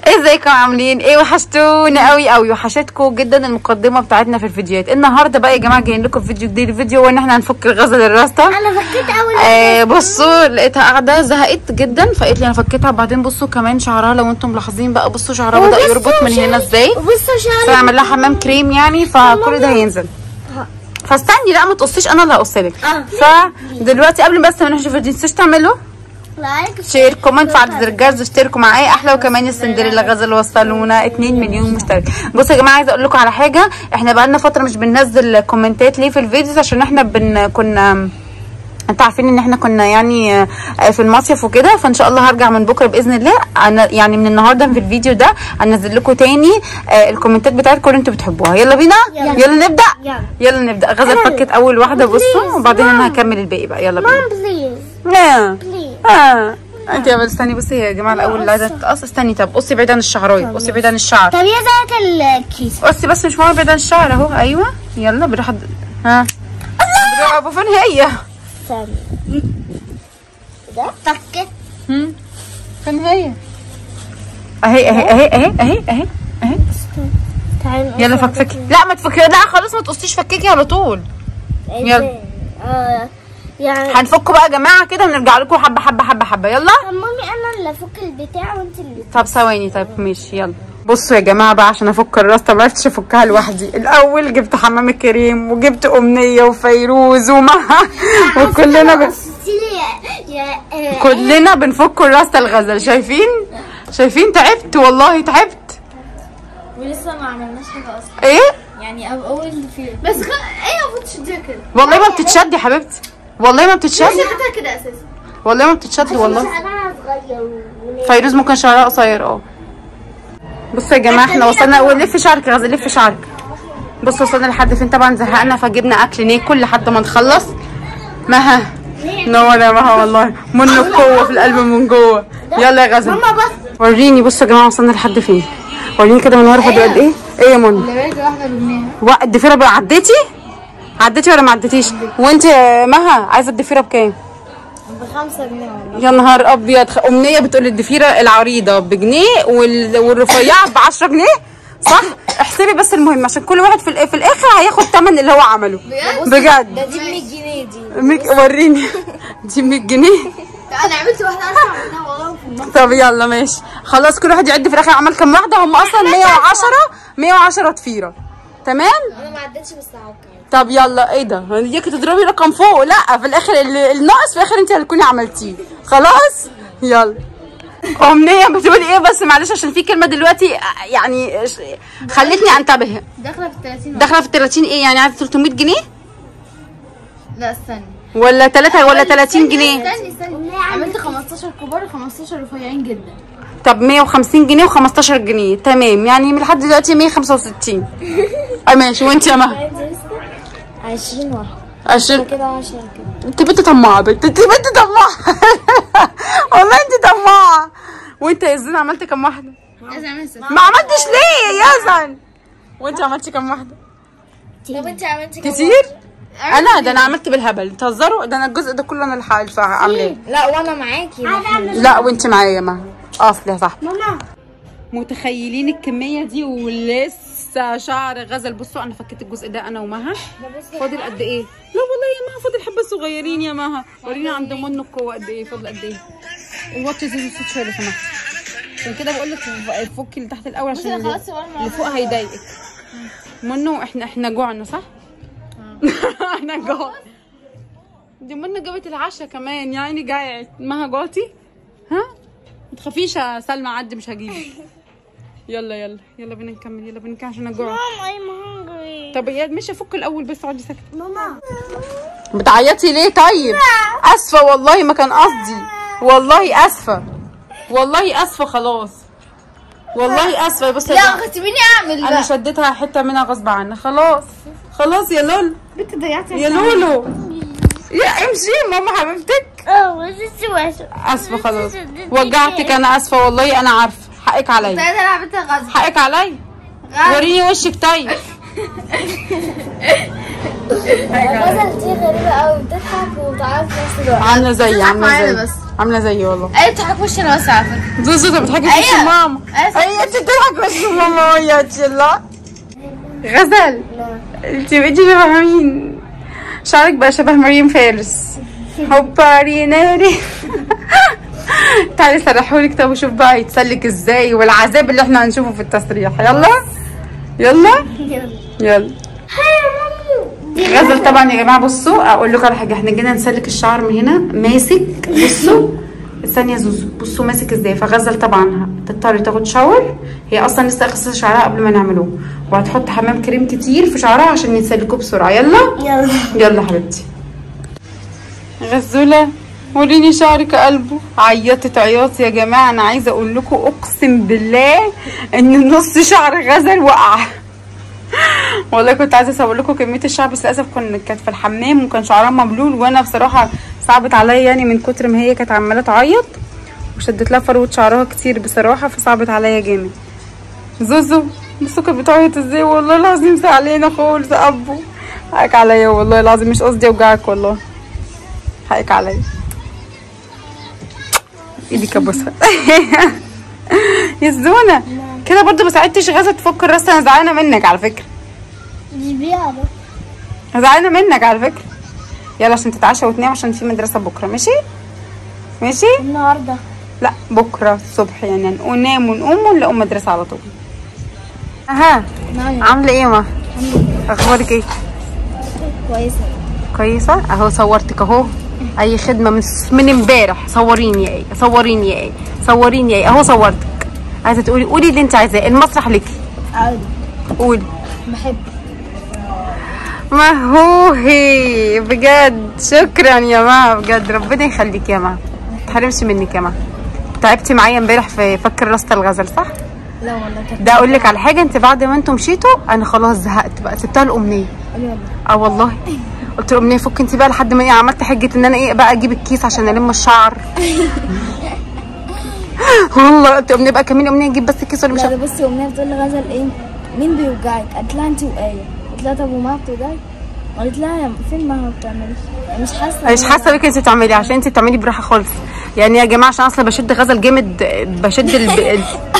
ازيكم عاملين ايه وحشتونا قوي قوي وحشتكم جدا المقدمه بتاعتنا في الفيديوهات النهارده بقى يا جماعه جايين لكم فيديو جديد الفيديو هو ان احنا هنفك الغزل الراستا انا فكيت اول آه بصوا لقيتها قاعده زهقت جدا فقالت لي انا فكيتها بعدين بصوا كمان شعرها لو انتم ملاحظين بقى بصوا شعرها بدا وبصوا يربط من هنا شعري- ازاي وبصوا شعري فاعمل لها حمام كريم يعني فكل ده هينزل فاستني لا ما تقصيش انا اللي هقصلك اه. فدلوقتي قبل بس ما نحشي الفيديو متنسوش تعملوا لايك شير كومنت فعل زر الجرس اشتركوا معايا احلى وكمان السندريلا غزل وصلونا 2 مليون مشترك بصوا يا جماعه عايزه اقول لكم على حاجه احنا بقالنا فتره مش بننزل كومنتات ليه في الفيديوز عشان احنا بن كنا انتوا عارفين ان احنا كنا يعني آه، في المصيف وكده فان شاء الله هرجع من بكره باذن الله أنا يعني من النهارده في الفيديو ده هنزل لكم تاني آه، الكومنتات بتاعتكم اللي انتوا بتحبوها يلا بينا يلا. يلا نبدا يلا. يلا نبدا غزل فكت اول واحده بصوا وبعدين انا هكمل الباقي بقى يلا بينا مام بليز آه. بليز اه انت يا بنت استني بصي يا جماعه الاول اللي عايزه تقص استني طب قصي بعيد عن الشعرايه قصي بعيد عن الشعر طب يا ذات الكيس قصي بس مش مهم بعيد عن الشعر اهو ايوه يلا بالراحه ها برافو فين هي ثانية ده فكت هم؟ فين هي اهي اهي اهي اهي اهي اهي اهي تعالي نقص يلا فكفكي لا ما تفكي لا خلاص ما تقصيش فككي على طول يلا. إزاي؟ اه يعني هنفكه بقى يا جماعه كده ونرجع لكم حبه حبه حبه حبه يلا طب مامي انا اللي افك البتاع وانت اللي طب ثواني طيب ماشي يلا بصوا يا جماعه بقى عشان افك الراسته ما عرفتش افكها لوحدي الاول جبت حمام الكريم وجبت امنيه وفيروز ومها وكلنا ب... يا يا آه، كلنا بنفك الراسته الغزل شايفين شايفين تعبت والله تعبت ولسه ما عملناش حاجه اصلا ايه يعني أو اول في بس خ... ايه المفروض تشديها كده والله ما بتتشد يا حبيبتي والله ما بتتشد شدتها كده اساسا والله ما بتتشد والله انا صغير و- فيروز ممكن شعرها قصير اه بصوا يا جماعه احنا وصلنا ولف شعرك يا غزل لف شعرك بصوا وصلنا لحد فين طبعا زهقنا فجبنا اكل ناكل لحد ما نخلص مها نور يا مها والله منه القوه في القلب من جوه يلا يا غزل ماما بس وريني بصوا يا جماعه وصلنا لحد فين وريني كده من ورا فاضل قد ايه ايه يا منى اللي بالك واحده بجنيه وقت الضفيره بقى عديتي عديتي ولا ما عديتيش وانت يا مها عايزه الضفيره بكام بخمسة جنيه والله يا نهار ابيض خ- امنيه بتقول الضفيره العريضه بجنيه وال... والرفيعه ب 10 جنيه صح احسبي بس المهم عشان كل واحد في, الآ- في الاخر هياخد ثمن اللي هو عمله بجد ده دي ب 100 جنيه دي ميك وريني دي 100 جنيه انا عملت واحده ارفع منها والله في النص طب يلا ماشي خلاص كل واحد يعد في الاخر عمل كام واحده هم اصلا 110 110 ضفيره تمام انا ما عدتش بس هعوق طب يلا ايه ده هنيجي تضربي رقم فوق لا في الاخر اللي- الناقص في الاخر انت اللي تكوني عملتيه خلاص يلا امنيه بتقولي ايه بس معلش عشان في كلمه دلوقتي آه، يعني ش- خلتني انتبه داخله في 30 داخله في 30 ايه يعني عايزه 300 جنيه لا استني ولا 3 ولا 30 جنيه استني استني عملت 15 كبار و15 رفيعين جدا طب 150 جنيه و15 جنيه تمام يعني من لحد دلوقتي 165 اه ماشي وانت يا مها 20 واحد عشان كده 10 كده انت بنت طماعه بنت انت بنت طماعه والله انت طماعه وانت يا زين عملت كام واحده لازم اعمل ست ما عملتش ليه يا زن وانت عملتي كام واحده طب انت عملتي كام كتير انا ده انا عملت بالهبل تهزروا ده انا الجزء ده كله انا اللي ح- عاملاه لا وانا معاكي لا وانت معايا ما اصل يا صاحبي ماما متخيلين الكميه دي ولسه شعر غزل بصوا انا فكيت الجزء ده انا ومها فاضل قد ايه لا والله يا مها فاضل حبه صغيرين يا مها وريني عند منه القوه قد ايه فاضل قد ايه الواتش زي الصوت شويه لو سمحت عشان كده بقول لك فكي اللي تحت الاول عشان اللي- خلاص وانا اللي فوق هيضايقك منه احنا احنا جوعنا صح؟ احنا جوع دي منى جابت العشاء كمان يا عيني جاعت مها جوعتي؟ ها؟ ما تخافيش يا سلمى عدي مش هجيبك يلا يلا يلا بينا نكمل يلا بينا نكمل عشان انا جوعت I'm hungry طب يا مش افك الاول بس اقعدي ساكته ماما بتعيطي ليه طيب اسفه والله ما كان قصدي والله اسفه والله اسفه خلاص والله اسفه بصي يا جماعة. لا سيبيني اعمل انا بقى شديتها حته منها غصب عني خلاص خلاص يا لولو بنت ضيعتي يا لولو يا امشي ماما حبيبتك اه بس شوية اسفه خلاص وجعتك انا اسفه والله انا عارفه حقك عليا انا لعبتها غزل حقك عليا وريني وشك طيب غزل دي غريبة قوي بتضحك وبتعيط في نفس الوقت عامله زي عامله معانا زي بس. عامله زي والله ايه بتضحك وش انا بس على فكره زوزو انت بتضحكي في وش أيوة. ماما أيوة. ايوه انت بتضحكي في وش ماما يا تشيلا غزل انت بقيتي شبه مين شعرك بقى شبه مريم فارس هوباري ناري تعالي سرحولك طب وشوف بقى يتسلك ازاي والعذاب اللي احنا هنشوفه في التسريح يلا يلا يلا غزل طبعا يا جماعه بصوا اقول لكم على حاجه احنا جينا نسلك الشعر من هنا ماسك بصوا الثانيه زوزو بصوا ماسك ازاي فغزل طبعا هتضطر تاخد شاور هي اصلا لسه غسله شعرها قبل ما نعملوه وهتحط حمام كريم كتير في شعرها عشان يتسلكوه بسرعه يلا يلا يلا حبيبتي غزوله وريني شعرك يا قلبه عيطت عياط يا جماعه انا عايزه اقول لكم اقسم بالله ان نص شعر غزل وقع والله كنت عايزه اصور لكم كميه الشعر بس للاسف كن- كانت في الحمام وكان شعرها مبلول وانا بصراحه صعبت عليا يعني من كتر ما هي كانت عماله تعيط وشدت لها فروه شعرها كتير بصراحه فصعبت عليا جامد زوزو بصوا كانت بتعيط ازاي والله العظيم زعلانه خالص يا ابو حقك عليا والله العظيم مش قصدي اوجعك والله حقك عليا ايدك ابوسها يا زونه كده برضو ما ساعدتش غزه تفك الراس انا زعلانه منك على فكره مش بيعرف زعلانه منك على فكره يلا عشان تتعشى وتنام عشان في مدرسه بكره ماشي ماشي النهارده لا بكره الصبح يعني هنقوم ننام ونقوم ونلاقوا مدرسه على طول اها نعم عامله ايه يا ما اخبارك ايه كويسة كويسه اهو صورتك اهو اي خدمه من من امبارح صوريني يا ايه صوريني يا ايه صوريني يا ايه اهو صورتك عايزه تقولي قولي اللي انت عايزاه المسرح ليكي عادي قولي بحب ما هو هي بجد شكرا يا ما بجد ربنا يخليك يا ما ما تحرمش منك يا ما تعبتي معايا امبارح في فكر راسة الغزل صح؟ لا والله كانت ده اقول لك على حاجه انت بعد ما انتم مشيتوا انا خلاص زهقت بقى سبتها الامنيه قولي والله اه والله قلت له امنيه فك انت بقى لحد ما ايه عملت حجه ان انا ايه بقى اجيب الكيس عشان الم الشعر والله قلت امنيه بقى كمان امنيه نجيب بس الكيس ولا مش لا ده بصي امنيه بتقول لغزل ايه مين بيوجعك قالت لها انت وايه قلت لها طب وما بتوجعك قالت لها يا فين ما بتعمليش يعني مش حاسه مش حاسه بيك انت بتعملي عشان انت بتعملي براحه خالص يعني يا جماعه عشان اصلا بشد غزل جامد بشد الب...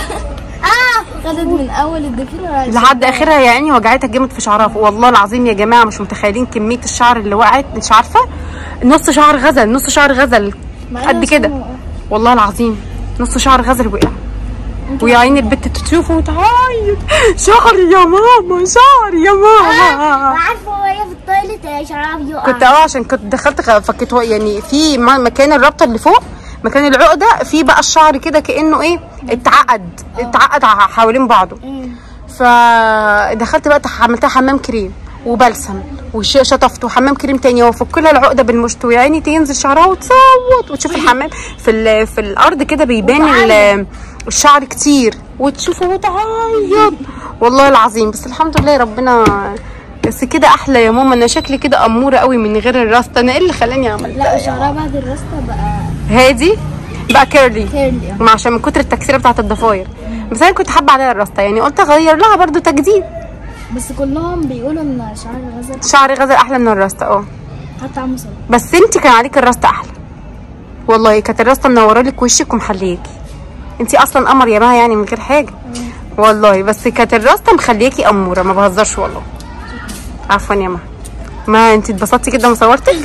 خدت من اول الضفيره لحد اخرها يا عيني وجعتها جامد في شعرها والله العظيم يا جماعه مش متخيلين كميه الشعر اللي وقعت مش عارفه نص شعر غزل نص شعر غزل قد كده والله العظيم نص شعر غزل وقع ويا عيني البت تشوفه وتعيط شعري يا ماما شعري يا ماما عارفه وهي في التويليت شعرها بيقع كنت اه عشان كنت دخلت خ- فكيت و- يعني في م- مكان الرابطه اللي فوق مكان العقده في بقى الشعر كده كانه ايه اتعقد اتعقد ع- حوالين بعضه فدخلت بقى تح- عملتها حمام كريم وبلسم وشطفت وحمام كريم تاني وافك لها العقده بالمشط ويا عيني تنزل شعرها وتصوت وتشوف الحمام في ال- في الارض كده بيبان ال- الشعر كتير وتشوفه وتعيط والله العظيم بس الحمد لله ربنا بس كده احلى يا ماما انا شكلي كده اموره قوي من غير الراسته انا ايه اللي خلاني اعمل لا وشعرها بعد الراسته بقى هادي بقى كيرلي كيرلي ما عشان من كتر التكسيره بتاعت الضفاير بس انا كنت حابه عليها الراسته يعني قلت اغير لها برضو تجديد بس كلهم بيقولوا ان شعر غزل شعري غزل احلى من الراسته اه حتى عمو صلاح بس انت كان عليك الراسته احلى والله كانت الراسته منوره لك وشك ومحلياكي انت اصلا قمر يا ما يعني من غير حاجه والله بس كانت الراسته مخلياكي اموره ما بهزرش والله عفوا يا ما ما انت اتبسطتي كده ما صورتك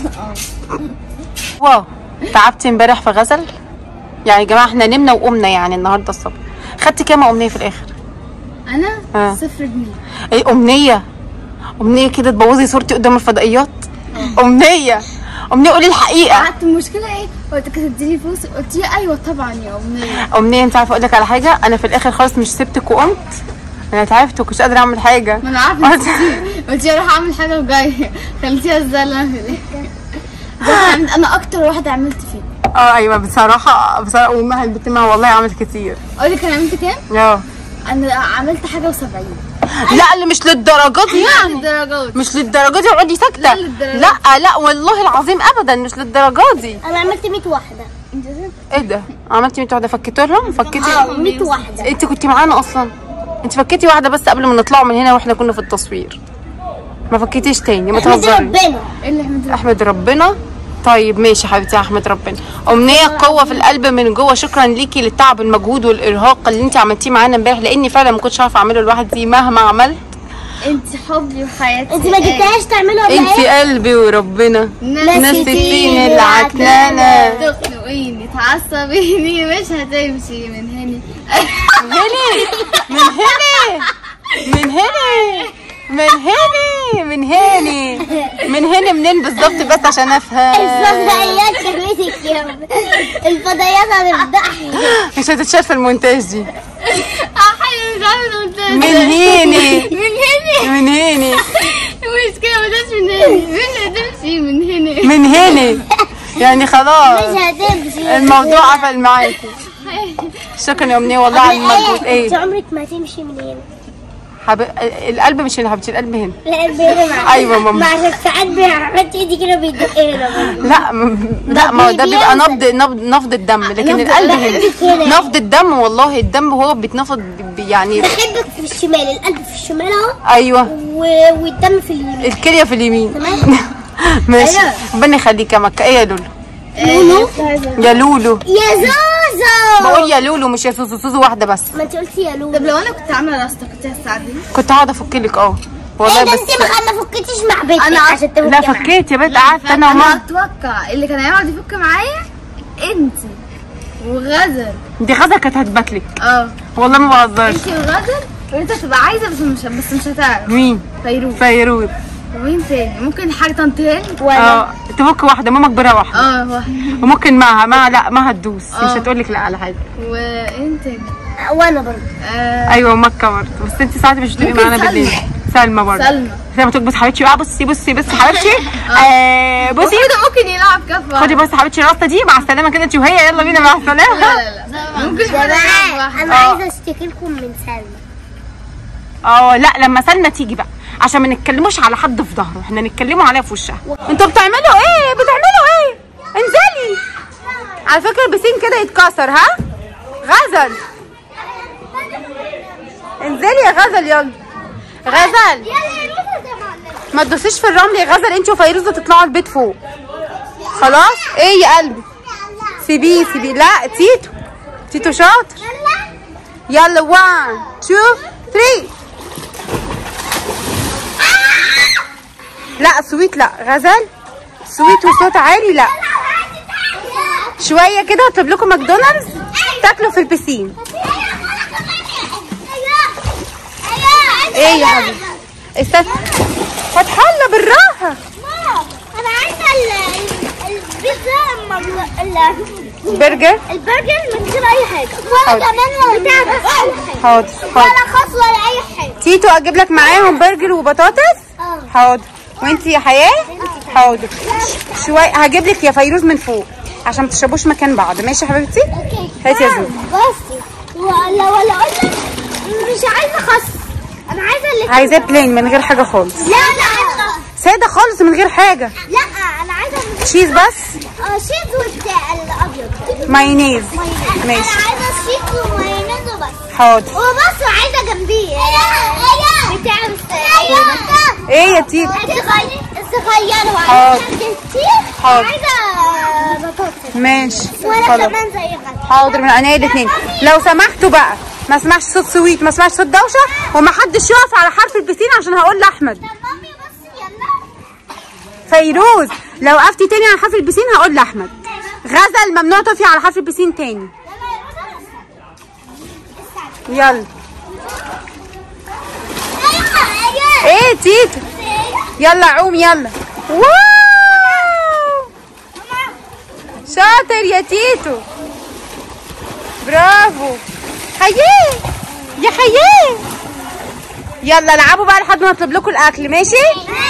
واو تعبتي امبارح في غزل يعني يا جماعه احنا نمنا وقمنا يعني النهارده الصبح خدتي كام امنيه في الاخر انا آه. صفر جنيه ايه امنيه امنيه كده تبوظي صورتي قدام الفضائيات امنيه امنيه قولي الحقيقه قعدت المشكله ايه قلت لك تديني فلوس قلت لي ايوه طبعا يا امنيه امنيه انت عارفه اقول لك على حاجه انا في الاخر خالص مش سبتك وقمت انا تعبت وكنتش قادره اعمل حاجه ما انا عارفه إنت كتير. قلت لي اروح اعمل حاجه وجايه خليتيها ازاي اللي انا في دي بس عملت- انا اكتر واحده عملت فيه اه ايوه بصراحه بصراحه ومها البنت ما والله عملت كتير اقول لك انا عملت كام اه انا عملت حاجه و70 لا اللي مش للدرجات دي يعني الدرجات مش للدرجات دي اقعدي ساكته للدرجة. لا لا والله العظيم ابدا مش للدرجات دي انا عملت 100 واحده ايه ده عملتي 100 واحده فكيتوا لهم فكيتي اه 100 واحده انت كنت معانا اصلا انت فكيتي واحده بس قبل ما نطلعوا من هنا واحنا كنا في التصوير ما فكيتيش تاني ما احمد تهزري ربنا ايه اللي احمد احمد ربنا طيب ماشي يا حبيبتي احمد ربنا امنيه قوه في القلب من جوه شكرا ليكي للتعب المجهود والارهاق اللي انت عملتيه معانا امبارح لاني فعلا ما كنتش عارفه اعمله لوحدي مهما عملت انت حبي وحياتي انت ما جبتهاش تعملها ولا انت ايه؟ قلبي وربنا نسيتيني نسيتيني العكنانه تخنقيني تعصبيني مش هتمشي من هنا من هنا من هنا من هنا من هنا من هنا منين بالظبط بس عشان افهم الفضائيات كلمتك يا رب. الفضائيات هتفضحي مش هتتشاف في المونتاج دي اه حلو مش عارفه قلت من هنا من هنا من هنا المشكله ما جاتش من هنا من هتمشي من هنا من هنا يعني خلاص مش هتمشي الموضوع قفل معاكي شكرا يا امنيه والله على المجهود انت ايه عمرك ما هتمشي من هنا حب... القلب مش هنا يا حبيبتي القلب هنا لا البيضة مع أيوة ماما. مع عشان ساعات بيعمل ايدي كده بيدق هنا برضه. لا م... لا ما هو ده بيبقى نبض نبض نفض الدم لكن نبض القلب القلب هنا هنا. نفض الدم والله الدم هو بيتنفض ب- يعني بحبك في الشمال القلب في الشمال اهو ايوه و- والدم في اليمين الكليه في اليمين تمام ماشي أيوة. ربنا يخليك يا مكه ايه يا لولو لولو يا لولو يا زوزو بقول يا لولو مش يا سوسو سوسو واحده بس ما انت قلتي يا لولو طب لو انا كنت عامله راستا كنت هتساعديني كنت هقعد افك لك اه والله ايه ده بس انت ما ما فكتيش مع بنتك أنا- عشان تفكي لا معاها. فكيت يا بنت قعدت انا انا وماما اتوقع اللي كان هيقعد يفك معايا انت وغزل دي غدا كانت هتبكلك اه والله ما بهزرش انت وغزل وانت تبقى عايزه بس مش بس مش هتعرف مين فيروز فيروز ومين تاني ممكن حاجه طنطين وانا اه تفك واحده ماما كبيره واحده اه واحد وممكن معها ما لا ما هتدوس مش آه. هتقول لك لا على حاجه وانت تاني وانا برضه آه ايوه مكه برضه بس انت ساعات مش بتبقي ممكن معانا سلمى. بالليل سلمى برضه سلمى. سلمى تقول بصي حبيبتي بقى بصي بصي بصي حبيبتي آه بصي وكده ممكن يلعب كف خدي بس حبيبتي الراسته دي مع السلامه كده انت وهي يلا بينا مع السلامه لا لا لا ممكن حد يلعب جماعه واحد انا آه. عايزه اشتكي لكم من سلمى اه لا لما سلمى تيجي بقى عشان ما نتكلموش على حد في ظهره احنا نتكلموا عليها في وشها انتوا بتعملوا ايه بتعملوا ايه انزلي على فكره البسين كده يتكسر ها غزل انزلي يا غزل يلا غزل ما تدوسيش في الرمل يا غزل انت وفيروزه تطلعوا البيت فوق خلاص ايه يا قلبي سيبيه سيبيه لا تيتو تيتو شاطر يلا 1 2 3 لا سويت لا غزل سويت وصوت عالي لا شويه كده هطلب لكم ماكدونالدز تاكلوا في البسين ايه يا حبيبي استنى فتح الله بالراحه انا عايزه ال- ال- البيتزا المر- ال- برجر البرجر من غير اي حاجه ولا حاضر. كمان ولا بتاع بس اي حاجه حاضر حاضر ولا خس ولا اي حاجه تيتو اجيب لك معاهم برجر وبطاطس اه حاضر وانتي يا حياه حاضر شويه هجيب لك يا فيروز من فوق عشان ما تشربوش مكان بعض ماشي يا حبيبتي اوكي هاتي يا زوزو. بصي ولا ولا اقول لك مش عايزه خس انا عايزه اللي عايزاه بلين من غير حاجه خالص لا لا عايزه ساده خالص من غير حاجه لا انا عايزه تشيز بس اه شيز والبتاع الابيض مايونيز مايونيز. ماشي. انا عايزه شيز ومايونيز وبس حاضر وبس وعايزه جنبيه بتاع ايه يا تيتو الصغير حاضر. وعايزه كتير حاضر. وعايزه بطاطس ماشي وانا خلاص كمان زي غدا حاضر من عينيا الاثنين لو سمحتوا بقى ما اسمعش صوت سويت ما اسمعش صوت دوشه وما حدش يقف على حرف البسين عشان هقول لاحمد مامي بص يلا فيروز لو وقفتي تاني على حرف البسين هقول لاحمد غزل ممنوع تقفي على حرف البسين تاني يلا ايه تيتو يلا عوم يلا واو شاطر يا تيتو برافو حياه يا حياه يلا العبوا بقى لحد ما اطلب لكم الاكل ماشي